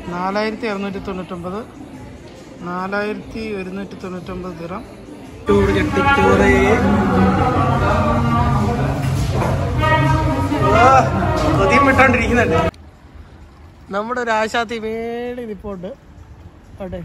നാലായിരത്തി അറുന്നൂറ്റി തൊണ്ണൂറ്റൊമ്പത് നാലായിരത്തി ഒരുന്നൂറ്റി തൊണ്ണൂറ്റൊമ്പത് ദിറം ചോറ് ചട്ടിച്ചോറ് കൊതിയും വിട്ടോണ്ടിരിക്കുന്നുണ്ട് നമ്മുടെ ഒരു ആശാത്തി മേടി നിപ്പോണ്ട് അവിടെ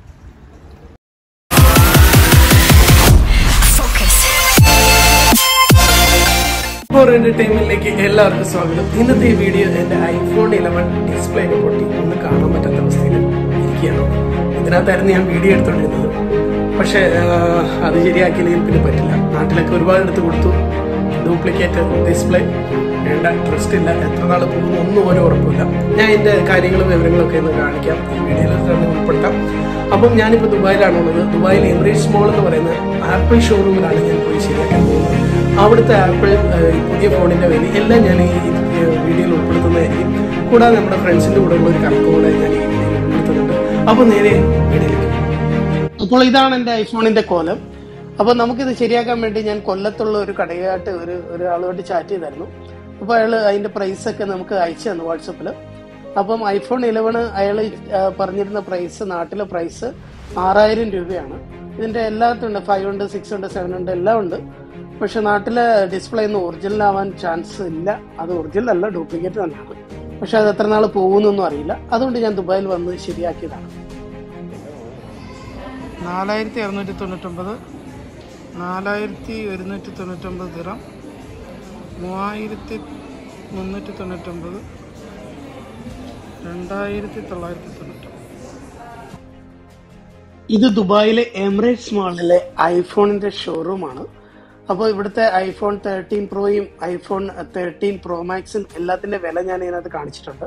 ഫോർ എന്റർടൈൻമെന്റിലേക്ക് എല്ലാവർക്കും സ്വാഗതം ഇന്നത്തെ ഈ വീഡിയോ എന്റെ ഐഫോൺ ഇലവൻ ഡിസ്പ്ലേനെ പൊട്ടി ഒന്ന് കാണാൻ പറ്റാത്ത അവസ്ഥയിൽ ഇരിക്കുകയാണ് ഇതിനകത്തായിരുന്നു ഞാൻ വീഡിയോ എടുത്തോണ്ടിരുന്നത് പക്ഷെ അത് ശരിയാക്കിയില്ലെങ്കിൽ പിന്നെ പറ്റില്ല നാട്ടിലൊക്കെ ഒരുപാട് എടുത്ത് കൊടുത്തു ഡ്യൂപ്ലിക്കേറ്റ് ഡിസ്പ്ലേ വേണ്ട ട്രസ്റ്റ് ഇല്ല എത്ര നാൾ പോകുന്നു ഒന്നും ഒരു ഉറപ്പില്ല ഞാൻ എൻ്റെ കാര്യങ്ങളും വിവരങ്ങളും ഒക്കെ ഒന്ന് കാണിക്കാം ഈ വീഡിയോയിൽ തന്നെ ഉൾപ്പെടുത്താം അപ്പം ഞാനിപ്പോൾ ദുബായിലാണ് ഉള്ളത് ദുബായിൽ എമിറേറ്റ്സ് മോൾ എന്ന് പറയുന്ന ആപ്പിൾ ഷോറൂമിലാണ് ഞാൻ പോയി ശരിയാക്കാൻ പോകുന്നത് അവിടുത്തെ ആപ്പിൾ ഏഹ്, പുതിയ ഫോണിന്റെ വില എല്ലാം ഞാൻ ഈ ഏഹ്, വീഡിയോയിൽ ഉൾപ്പെടുത്തുന്നതായിരിക്കും കൂടാതെ നമ്മുടെ ഫ്രണ്ട്സിന്റെ കൂടെ ഉള്ള ഒരു കണക്ക് കൂടെ ഞാൻ ഈ വീഡിയോയിൽ ഉൾപ്പെടുത്തുന്നുണ്ട് അപ്പോൾ നേരെ വീഡിയോയിലേക്ക് അപ്പോൾ ഇതാണ് എൻ്റെ ഐഫോണിന്റെ കോലം അപ്പോൾ നമുക്കിത് ശരിയാക്കാൻ വേണ്ടി ഞാൻ കൊല്ലത്തുള്ള ഒരു കടയായിട്ട് ഒരു ഒരാളുമായിട്ട് ചാറ്റ് ചെയ്തായിരുന്നു അപ്പോൾ അയാൾ അതിന്റെ പ്രൈസ് ഒക്കെ നമുക്ക് അയച്ചു തന്നു വാട്സപ്പിൽ അപ്പം ഐഫോൺ ഇലവൺ അയാൾ പറഞ്ഞിരുന്ന പ്രൈസ് നാട്ടിലെ പ്രൈസ് ആറായിരം രൂപയാണ് ഇതിന്റെ എല്ലാത്തും ഉണ്ട് ഫൈവ് ഉണ്ട് സിക്സ് ഉണ്ട് സെവൻ ഉണ്ട് എല്ലാം ഉണ്ട് പക്ഷെ നാട്ടിലെ ഡിസ്പ്ലേ ഒന്നും ഒറിജിനൽ ആവാൻ ചാൻസ് ഇല്ല അത് ഒറിജിനൽ അല്ല ഡ്യൂപ്ലിക്കേറ്റ് തന്നെയാണ് പക്ഷെ അത് എത്ര നാൾ പോകുന്നൊന്നും അറിയില്ല അതുകൊണ്ട് ഞാൻ ദുബായിൽ വന്ന് ശരിയാക്കിയതാണ് നാലായിരത്തി അറുന്നൂറ്റി തൊണ്ണൂറ്റൊമ്പത് നാലായിരത്തി ഒരുന്നൂറ്റി തൊണ്ണൂറ്റൊമ്പത് ദിറം മൂവായിരത്തി മുന്നൂറ്റി തൊണ്ണൂറ്റൊമ്പത് രണ്ടായിരത്തി തൊള്ളായിരത്തി തൊണ്ണൂറ്റൊമ്പത് ഇത് ദുബായിലെ എമിറേറ്റ്സ് മാളിലെ ഐഫോണിന്റെ ഷോറൂമാണ് അപ്പോൾ ഇവിടുത്തെ ഐഫോൺ തേർട്ടീൻ പ്രോയും ഐഫോൺ തേർട്ടീൻ പ്രോ മാക്സും എല്ലാത്തിന്റെ വില ഞാൻ ഇതിനകത്ത് കാണിച്ചിട്ടുണ്ട്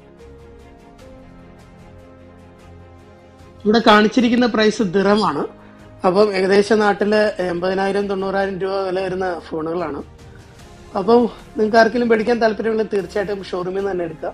ഇവിടെ കാണിച്ചിരിക്കുന്ന പ്രൈസ് ദിറമാണ് അപ്പം ഏകദേശം നാട്ടില് എൺപതിനായിരം തൊണ്ണൂറായിരം രൂപ വില വരുന്ന ഫോണുകളാണ് അപ്പം നിങ്ങൾക്ക് ആർക്കെങ്കിലും മേടിക്കാൻ താല്പര്യമുണ്ടെങ്കിൽ തീർച്ചയായിട്ടും ഷോറൂമിൽ നിന്ന് തന്നെ എടുക്കുക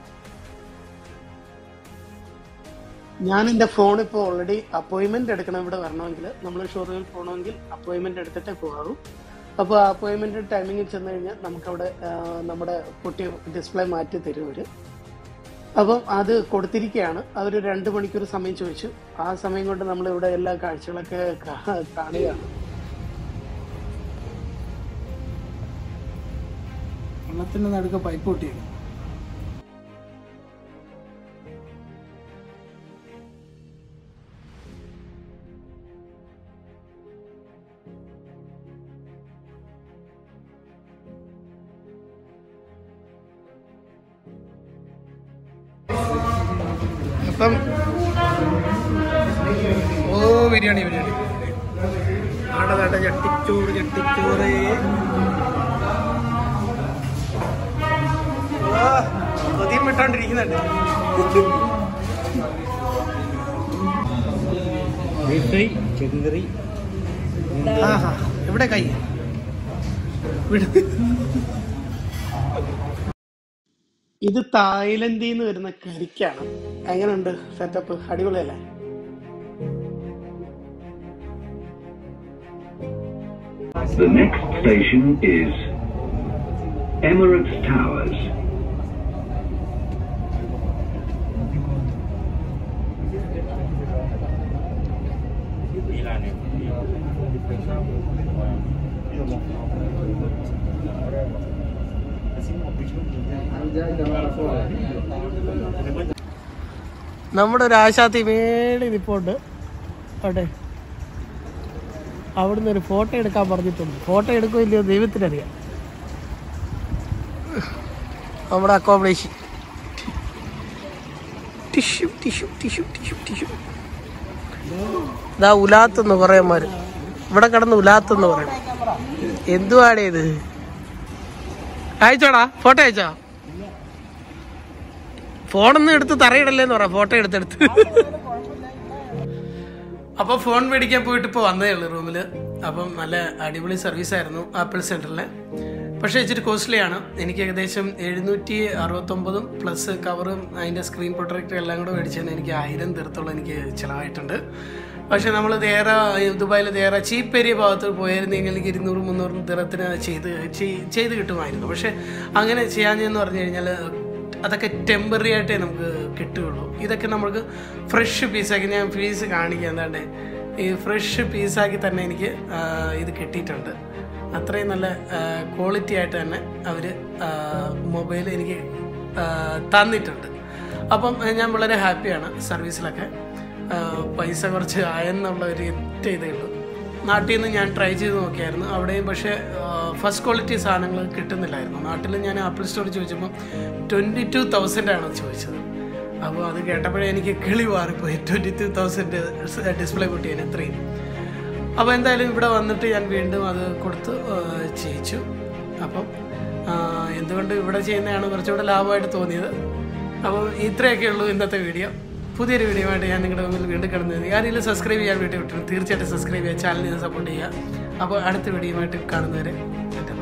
ഞാൻ എൻ്റെ ഫോൺ ഇപ്പോൾ ഓൾറെഡി അപ്പോയിൻമെന്റ് എടുക്കണം ഇവിടെ വരണമെങ്കിൽ നമ്മൾ ഷോറൂമിൽ പോകണമെങ്കിൽ അപ്പോയിൻമെന്റ് എടുത്തിട്ടേ പോകാവൂ അപ്പോൾ അപ്പോയിൻമെന്റ് ടൈമിങ്ങിൽ ചെന്ന് കഴിഞ്ഞാൽ നമുക്കവിടെ ആ, നമ്മുടെ പൊട്ടിയ ഡിസ്പ്ലേ മാറ്റി തരും അവര് അപ്പം അത് കൊടുത്തിരിക്കുകയാണ് അവർ രണ്ട് മണിക്കൂർ സമയം ചോദിച്ചു ആ സമയം കൊണ്ട് നമ്മൾ ഇവിടെ എല്ലാ കാഴ്ചകളൊക്കെ കാ- കാണുകയാണ് വെള്ളത്തിന്റെ നടുക്ക് പൈപ്പ് പൊട്ടിയത് അപ്പം ഓ ബിരിയാണി ബിരിയാണി ആടതാട്ട ചട്ടിച്ചോറ് ചട്ടിച്ചോറ് ആ, കൊതിയും വിട്ടോണ്ടിരിക്കുന്നുണ്ട് ആഹാ എവിടെ കൈ ഇത് തായ്ലൻഡിൽ നിന്ന് വരുന്ന കരിക്കാണ് എങ്ങനെയുണ്ട് സെറ്റപ്പ് അടിപൊളിയല്ലേ The next station is Emirates Towers. നമ്മുടെ ഒരു ആശാത്തി മേടി നിപ്പോണ്ട് അവിടെ അവിടുന്ന് ഒരു ഫോട്ടോ എടുക്കാൻ പറഞ്ഞിട്ടുണ്ട് ഫോട്ടോ എടുക്കോ ഇല്ലയോ ദൈവത്തിനറിയാം നമ്മുടെ accommodation tissue tissue tissue tissue tissue ഇതാ ഉലാത്തെന്ന് പറയന്മാര് ഇവിടെ കിടന്ന് ഉലാത്തെന്ന് പറയണം എന്തുവാടേ ഇത് അയച്ചോടാ ഫോട്ടോ അയച്ചോ ഫോണൊന്നും എടുത്ത് തറയിടല്ലേന്ന് പറ ഫോട്ടോ എടുത്തെടുത്ത് അപ്പൊ ഫോൺ മേടിക്കാൻ പോയിട്ട് ഇപ്പോൾ വന്നേ ഉള്ളൂ റൂമിൽ അപ്പം നല്ല അടിപൊളി സർവീസ് ആയിരുന്നു ആപ്പിൾ സെന്ററിലെ പക്ഷേ ഇച്ചിരി കോസ്റ്റ്ലി ആണ് എനിക്ക് ഏകദേശം എഴുന്നൂറ്റി അറുപത്തൊമ്പതും പ്ലസ് കവറും അതിൻ്റെ സ്ക്രീൻ പ്രൊട്ടക്ടർ എല്ലാം കൂടെ മേടിച്ചതിന് എനിക്ക് ആയിരം തീർത്തോളം എനിക്ക് ചിലവായിട്ടുണ്ട് പക്ഷേ നമ്മൾ നേരെ ദുബായിൽ നേരെ ചീപ്പ് ഏരിയ ഭാഗത്ത് പോയിരുന്നെങ്കിൽ എനിക്ക് ഇരുന്നൂറ് മുന്നൂറ് ദിറത്തിന് ചെയ്ത് ചെയ്- ചെയ്ത് കിട്ടുമായിരുന്നു പക്ഷേ അങ്ങനെ ചെയ്യാഞ്ഞെന്ന് പറഞ്ഞു കഴിഞ്ഞാൽ അതൊക്കെ ടെമ്പററി ആയിട്ടേ നമുക്ക് കിട്ടുകയുള്ളൂ ഇതൊക്കെ നമുക്ക് ഫ്രഷ് പീസാക്കി ഞാൻ പീസ് കാണിക്കാം എന്താണ്ട് ഈ ഫ്രഷ് പീസാക്കി തന്നെ എനിക്ക് ആ, ഇത് കിട്ടിയിട്ടുണ്ട് അത്രയും നല്ല ക്വാളിറ്റി ആയിട്ട് തന്നെ അവർ മൊബൈൽ എനിക്ക് ആ, തന്നിട്ടുണ്ട് അപ്പം ആ, ഞാൻ വളരെ ഹാപ്പിയാണ് സർവീസിലൊക്കെ ആ, പൈസ കുറച്ച് ആയെന്നുള്ള ഒരു ഒറ്റ ഇതേ ഉള്ളൂ നാട്ടിൽ നിന്ന് ഞാൻ ട്രൈ ചെയ്ത് നോക്കിയായിരുന്നു അവിടെയും പക്ഷേ ഫസ്റ്റ് ക്വാളിറ്റി സാധനങ്ങൾ കിട്ടുന്നില്ലായിരുന്നു നാട്ടിൽ ഞാൻ ആപ്പിൾ സ്റ്റോറിൽ ചോദിച്ചപ്പോൾ ട്വൻറ്റി ടു തൗസൻഡ് ആണ് ചോദിച്ചത് അപ്പോൾ അത് കേട്ടപ്പോഴേ എനിക്ക് കിളി മാറിപ്പോയി ട്വൻറ്റി ടു തൗസൻഡ് ഡിസ്പ്ലേ പൊട്ടിയാണ് ഇത്രയും അപ്പോൾ എന്തായാലും ഇവിടെ വന്നിട്ട് ഞാൻ വീണ്ടും അത് കൊടുത്ത് ആ, ചെയ്യിച്ചു അപ്പം ആ, എന്തുകൊണ്ട് ഇവിടെ ചെയ്യുന്നതാണ് കുറച്ചുകൂടെ ലാഭമായിട്ട് തോന്നിയത് അപ്പോൾ ഇത്രയൊക്കെ ഉള്ളൂ ഇന്നത്തെ വീഡിയോ പുതിയൊരു വീഡിയോ ആയിട്ട് ഞാൻ നിങ്ങളുടെ മുമ്പിൽ വീണ്ടും കിടന്നത് ആരെങ്കിലും സബ്സ്ക്രൈബ് ചെയ്യാൻ വേണ്ടി വിട്ടു തീർച്ചയായിട്ടും സബ്സ്ക്രൈബ് ചെയ്യുക ചാനലിനെ സപ്പോർട്ട് ചെയ്യുക അപ്പോൾ അടുത്ത വീഡിയോയുമായിട്ട് കാണുന്നവരെ